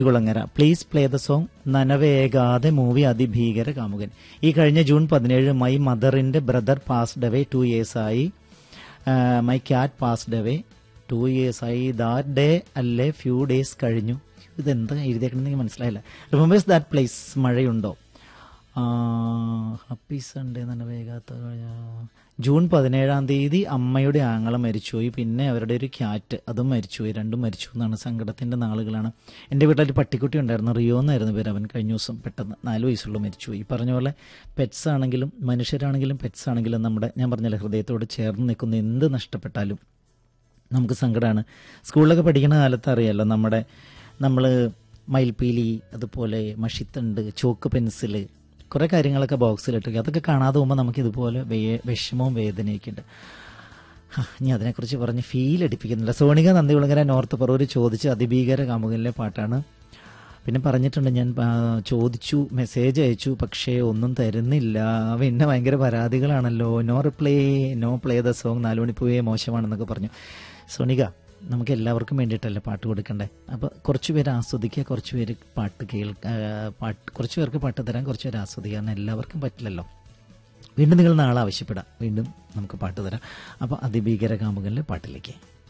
Kulangara please play the song നനവേകാതെ movie Athibheekara Kamukan ഈ കഴിഞ്ഞ ജൂൺ പതിനേഴ് മൈ മദറിന്റെ brother passed away two years ആയി my cat passed away two years ആയി ദാറ്റ് ഡേ അല്ലേ ഫ്യൂ ഡേയ്സ് കഴിഞ്ഞു ഇതെന്താ എഴുതിയേക്കണമെന്ന് മനസ്സിലായില്ല റിമെമ്പേഴ്സ് ദാറ്റ് പ്ലേസ് മഴയുണ്ടോ ഹാപ്പി സൺഡേ നനവേകാത്ത ജൂൺ പതിനേഴാം തീയതി അമ്മയുടെ ആങ്ങള മരിച്ചുപോയി പിന്നെ അവരുടെ ഒരു ക്യാറ്റ് അതും മരിച്ചുപോയി രണ്ടും മരിച്ചു എന്നാണ് സങ്കടത്തിന്റെ നാളുകളാണ് എൻ്റെ വീട്ടിൽ പട്ടിക്കുട്ടി ഉണ്ടായിരുന്നു റിയോ എന്നായിരുന്നു പേര് അവൻ കഴിഞ്ഞ ദിവസം പെട്ടെന്ന് നാല് വയസ്സുള്ള മരിച്ചുപോയി ഈ പറഞ്ഞ പോലെ പെറ്റ്സ് ആണെങ്കിലും മനുഷ്യരാണെങ്കിലും പെറ്റ്സ് ആണെങ്കിലും നമ്മുടെ ഞാൻ പറഞ്ഞില്ല ഹൃദയത്തോട് ചേർന്ന് നിൽക്കുന്ന എന്ത് നഷ്ടപ്പെട്ടാലും നമുക്ക് സങ്കടമാണ് സ്കൂളിലൊക്കെ പഠിക്കുന്ന കാലത്ത് അറിയാലോ നമ്മുടെ നമ്മൾ മയിൽപ്പീലി അതുപോലെ മഷിത്തണ്ട് ചോക്ക് പെൻസില് കുറേ കാര്യങ്ങളൊക്കെ ബോക്സിലിട്ട് അതൊക്കെ കാണാതെ പോകുമ്പോൾ നമുക്ക് ഇതുപോലെ വേ- വിഷമവും വേദനയൊക്കെ ഉണ്ട് ഹാ, ഇനി അതിനെക്കുറിച്ച് പറഞ്ഞ് ഫീൽ അടിപ്പിക്കുന്നില്ല സോണിക നന്ദികുളങ്ങര നോർത്ത് പറവൂർ ചോദിച്ച് അതിഭീകര കാമുകനിലെ പാട്ടാണ് പിന്നെ പറഞ്ഞിട്ടുണ്ട് ഞാൻ ആ, ചോദിച്ചു മെസ്സേജ് അയച്ചു പക്ഷേ ഒന്നും തരുന്നില്ല പിന്നെ ഭയങ്കര പരാതികളാണല്ലോ no reply no play the song നാലുമണിപ്പൂവേ മോശമാണെന്നൊക്കെ പറഞ്ഞു സോണിക നമുക്ക് എല്ലാവർക്കും വേണ്ടിയിട്ടല്ലേ പാട്ട് കൊടുക്കണ്ടേ അപ്പോൾ കുറച്ച് പേര് ആസ്വദിക്കുക കുറച്ച് പേര് പാട്ട് കേൾക്കുക പാട്ട് കുറച്ച് പേർക്ക് പാട്ട് തരാൻ കുറച്ച് പേര് ആസ്വദിക്കുക കാരണം എല്ലാവർക്കും പറ്റില്ലല്ലോ വീണ്ടും നിങ്ങൾ നാളെ ആവശ്യപ്പെടാം വീണ്ടും നമുക്ക് പാട്ട് തരാം അപ്പോൾ അതിഭീകര കാമുകനിലെ പാട്ടിലേക്ക്